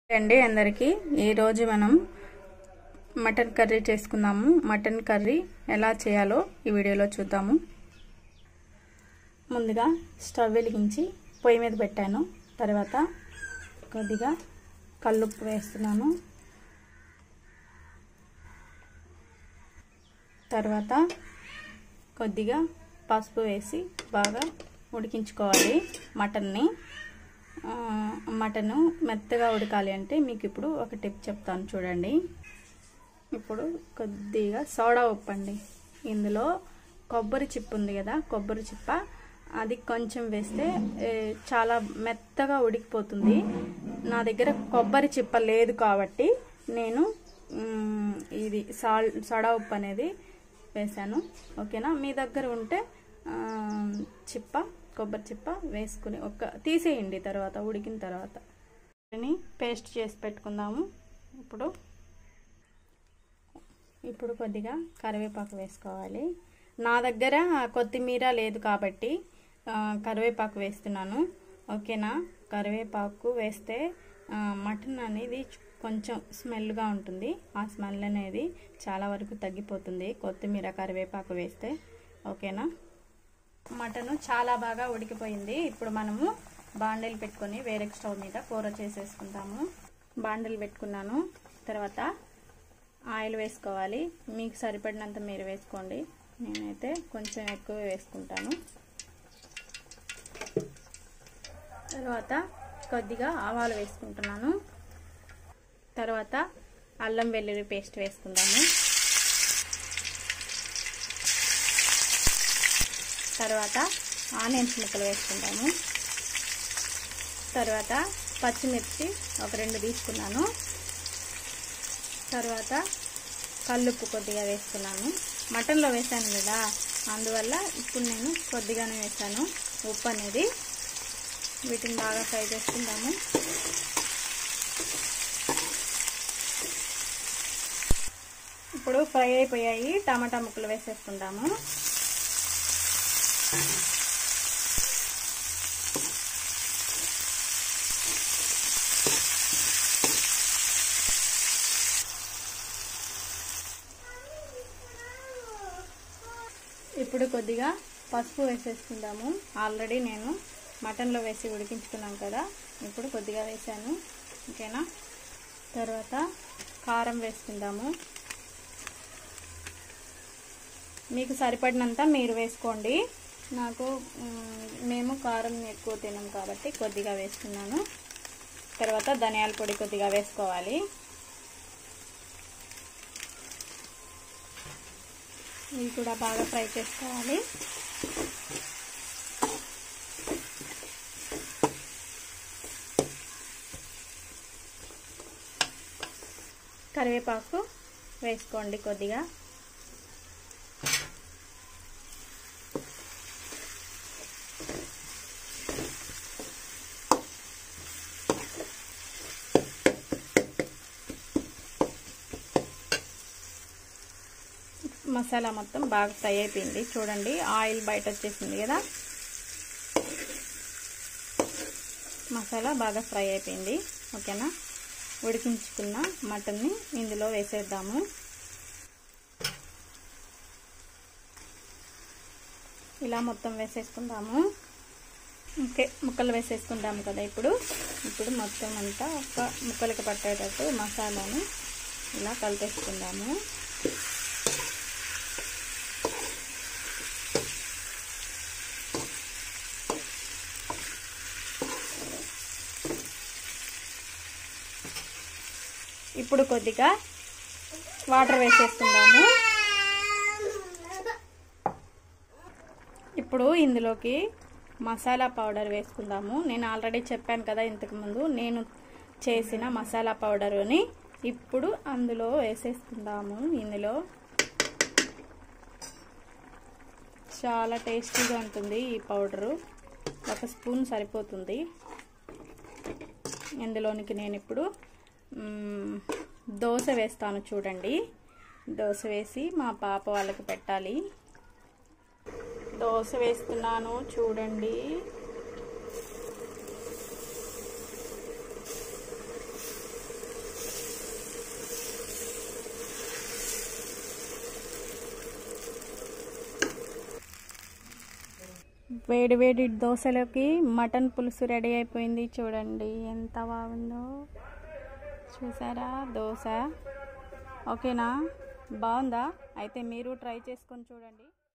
అండి అందరికీ ఈరోజు మనం మటన్ కర్రీ చేసుకుందాము మటన్ కర్రీ ఎలా చేయాలో ఈ వీడియోలో చూద్దాము ముందుగా స్టవ్ వెలిగించి పొయ్యి మీద పెట్టాను తర్వాత కొద్దిగా కల్లుప్పు వేస్తున్నాను తర్వాత కొద్దిగా పసుపు వేసి బాగా ఉడికించుకోవాలి మటన్ని మటను మెత్తగా ఉడకాలి అంటే మీకు ఇప్పుడు ఒక టిప్ చెప్తాను చూడండి ఇప్పుడు కొద్దిగా సోడా ఉప్పు అండి ఇందులో కొబ్బరి చిప్ప ఉంది కదా కొబ్బరి చిప్ప అది కొంచెం వేస్తే చాలా మెత్తగా ఉడికిపోతుంది నా దగ్గర కొబ్బరి చిప్ప లేదు కాబట్టి నేను ఇది సాల్ సోడా ఉప్పు అనేది వేసాను ఓకేనా మీ దగ్గర ఉంటే చిప్ప కొబ్బరి చిప్ప వేసుకుని ఒక తీసేయండి తర్వాత ఉడికిన తర్వాత పేస్ట్ చేసి పెట్టుకుందాము ఇప్పుడు ఇప్పుడు కొద్దిగా కరివేపాకు వేసుకోవాలి నా దగ్గర కొత్తిమీర లేదు కాబట్టి కరివేపాకు వేస్తున్నాను ఓకేనా కరివేపాకు వేస్తే మటన్ అనేది కొంచెం స్మెల్గా ఉంటుంది ఆ స్మెల్ అనేది చాలా వరకు తగ్గిపోతుంది కొత్తిమీర కరివేపాకు వేస్తే ఓకేనా మటను చాలా బాగా ఉడికిపోయింది ఇప్పుడు మనము బాండీలు పెట్టుకొని వేరే స్టవ్ మీద కూర చేసేసుకుంటాము బాండీలు పెట్టుకున్నాను తర్వాత ఆయిల్ వేసుకోవాలి మీకు సరిపడినంత మీరు వేసుకోండి నేనైతే కొంచెం ఎక్కువ వేసుకుంటాను తర్వాత కొద్దిగా ఆవాలు వేసుకుంటున్నాను తర్వాత అల్లం వెల్లుల్లి పేస్ట్ వేసుకుందాము తర్వాత ఆనియన్స్ ముక్కలు వేసుకుంటాము తర్వాత పచ్చిమిర్చి ఒక రెండు తీసుకున్నాను తర్వాత కల్లుప్పు కొద్దిగా వేసుకున్నాను మటన్లో వేసాను కదా అందువల్ల ఇప్పుడు నేను కొద్దిగానే వేసాను ఉప్పు అనేది వీటిని బాగా ఫ్రై చేసుకుందాము ఇప్పుడు ఫ్రై అయిపోయాయి టమాటా ముక్కలు వేసేసుకుందాము ఇప్పుడు కొద్దిగా పసుపు వేసేసుకుందాము ఆల్రెడీ నేను మటన్లో వేసి ఉడికించుకున్నాం కదా ఇప్పుడు కొద్దిగా వేసాను ఓకేనా తర్వాత కారం వేసుకుందాము మీకు సరిపడినంత మీరు వేసుకోండి నాకు మేము కారం ఎక్కువ తినాం కాబట్టి కొద్దిగా వేసుకున్నాను తర్వాత ధనియాల పొడి కొద్దిగా వేసుకోవాలి ఇవి కూడా బాగా ఫ్రై చేసుకోవాలి కరివేపాకు వేసుకోండి కొద్దిగా మసాలా మొత్తం బాగా ఫ్రై అయిపోయింది చూడండి ఆయిల్ బయట వచ్చేసింది కదా మసాలా బాగా ఫ్రై అయిపోయింది ఓకేనా ఉడికించుకున్న మటన్ని ఇందులో వేసేద్దాము ఇలా మొత్తం వేసేసుకుందాము ఓకే ముక్కలు వేసేసుకుంటాము కదా ఇప్పుడు ఇప్పుడు మొత్తం అంతా ఒక ముక్కలకి పట్టేటట్టు మసాలాను ఇలా కలిపేసుకుందాము ఇప్పుడు కొద్దిగా వాటర్ వేసేసుకుందాము ఇప్పుడు ఇందులోకి మసాలా పౌడర్ వేసుకుందాము నేను ఆల్రెడీ చెప్పాను కదా ఇంతకుముందు నేను చేసిన మసాలా పౌడర్ని ఇప్పుడు అందులో వేసేసుకుందాము ఇందులో చాలా టేస్టీగా ఉంటుంది ఈ పౌడరు ఒక స్పూన్ సరిపోతుంది ఇందులోనికి నేను ఇప్పుడు దోశ వేస్తాను చూడండి దోశ వేసి మా పాప వాళ్ళకి పెట్టాలి దోశ వేస్తున్నాను చూడండి వేడి వేడి దోశలోకి మటన్ పులుసు రెడీ అయిపోయింది చూడండి ఎంత బాగుందో చూసారా దోశ ఓకేనా బాగుందా అయితే మీరు ట్రై చేసుకొని చూడండి